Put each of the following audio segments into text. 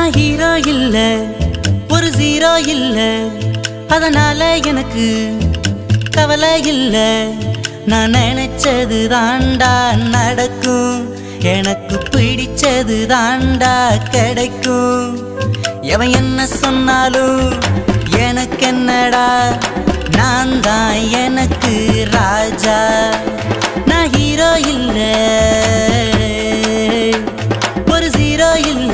நான் ஹீரோ இல்ல ஒரு ஜீரோ இல்ல அதனால எனக்கு கவலை இல்ல நான் நினைச்சது தாண்டா நடக்கும் எனக்கு பிடிச்சது தாண்டா கிடைக்கும் எவன் என்ன சொன்னாலும் எனக்கு என்னடா நான் தான் எனக்கு ராஜா நான் ஹீரோ இல்ல ஒரு ஜீரோ இல்ல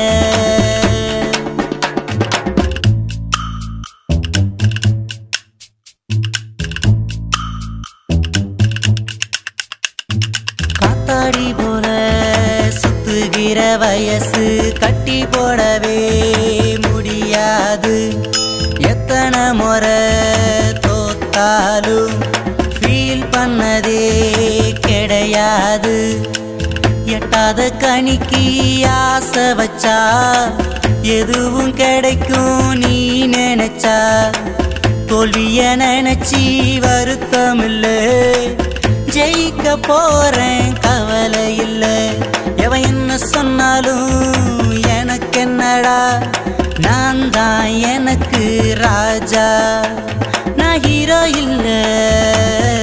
காத்தாடி போல சுத்துகிற வயசு கட்டி போடவே முடியாது எத்தனை முறை தோத்தாலும் ஃபீல் பண்ணதே கிடையாது எட்டாத கணிக்கு ஆசை வச்சா எதுவும் கிடைக்கும் நீ நினைச்சா தோல்விய நினைச்சி வருத்தம் இல்லை ஜெயிக்க போறேன் கவலை இல்ல எவன் என்ன சொன்னாலும் எனக்கு என்னடா நான் தான் எனக்கு ராஜா நான் ஹீரோ இல்ல